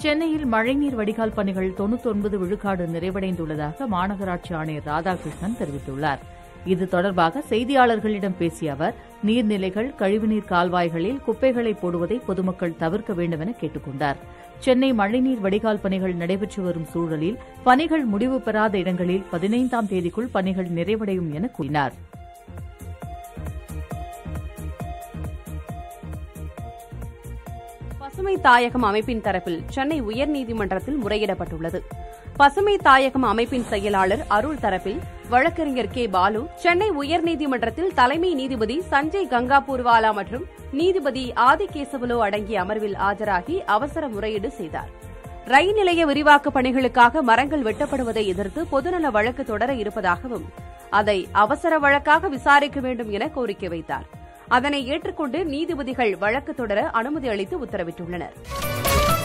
சென்னையில் மழைநீர் வடிகால் பணிகள் தொன்னூத்தொன்பது விழுக்காடு நிறைவடைந்துள்ளதாக மாநகராட்சி ஆணையர் ராதாகிருஷ்ணன் தெரிவித்துள்ளார் இது தொடர்பாக செய்தியாளர்களிடம் பேசிய அவர் நீர்நிலைகள் கழிவுநீர் கால்வாய்களில் குப்பைகளை போடுவதை பொதுமக்கள் தவிர்க்க வேண்டும் என கேட்டுக் கொண்டார் சென்னை மழைநீர் வடிகால் பணிகள் நடைபெற்று வரும் சூழலில் பணிகள் முடிவு பெறாத இடங்களில் பதினைந்தாம் தேதிக்குள் பணிகள் நிறைவடையும் என கூறினார் பசுமை தாயகம் அமைப்பின் தரப்பில் சென்னை உயர்நீதிமன்றத்தில் முறையிடப்பட்டுள்ளது பசுமை தாயகம் அமைப்பின் செயலாளர் அருள் தரப்பில் வழக்கறிஞர் கே பாலு சென்னை உயர்நீதிமன்றத்தில் தலைமை நீதிபதி சஞ்சய் கங்காபூர்வாலா மற்றும் நீதிபதி ஆதிகேசவலு அடங்கிய அமர்வில் ஆஜராகி அவசர முறையீடு செய்தார் ரயில் நிலைய விரிவாக்க பணிகளுக்காக மரங்கள் வெட்டப்படுவதை எதிர்த்து பொதுநல வழக்கு தொடர இருப்பதாகவும் அதை அவசர வழக்காக விசாரிக்க வேண்டும் என கோரிக்கை வைத்தார் அதனை ஏற்றுக்கொண்டு நீதிபதிகள் வழக்கு தொடர அனுமதி அளித்து உத்தரவிட்டுள்ளனர்